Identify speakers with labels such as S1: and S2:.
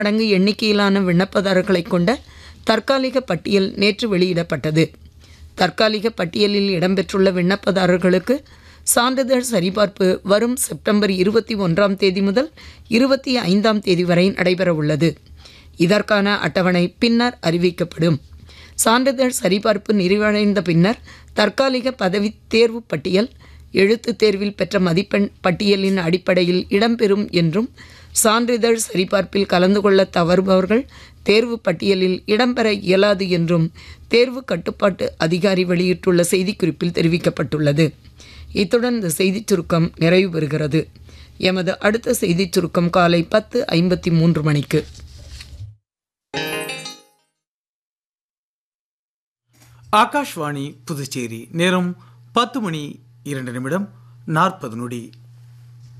S1: மடங்கு எண்ணிக்கையிலான விண்ணப்பதாரர்களை கொண்ட தற்காலிக பட்டியல் நேற்று வெளியிடப்பட்டது தற்காலிக பட்டியலில் இடம்பெற்றுள்ள விண்ணப்பதாரர்களுக்கு சான்றிதழ் சரிபார்ப்பு வரும் செப்டம்பர் இருபத்தி ஒன்றாம் தேதி முதல் இருபத்தி ஐந்தாம் தேதி வரை நடைபெறவுள்ளது இதற்கான அட்டவணை பின்னர் அறிவிக்கப்படும் சான்றிதழ் சரிபார்ப்பு நிறைவடைந்த பின்னர் தற்காலிக பதவி தேர்வு பட்டியல் எழுத்துத் தேர்வில் பெற்ற மதிப்பெண் பட்டியலின் அடிப்படையில் இடம்பெறும் என்றும் சான்றிதழ் சரிபார்ப்பில் கலந்து கொள்ள தவறுபவர்கள் தேர்வு பட்டியலில் இடம்பெற இயலாது என்றும் தேர்வு கட்டுப்பாட்டு அதிகாரி வெளியிட்டுள்ள செய்திக்குறிப்பில் தெரிவிக்கப்பட்டுள்ளது இத்துடன் இந்த செய்திச் சுருக்கம் நிறைவு பெறுகிறது எமது அடுத்த செய்திச் சுருக்கம் காலை பத்து ஐம்பத்தி மூன்று மணிக்கு
S2: ஆகாஷ்வாணி புதுச்சேரி நேரம் பத்து மணி இரண்டு நிமிடம் நாற்பது நொடி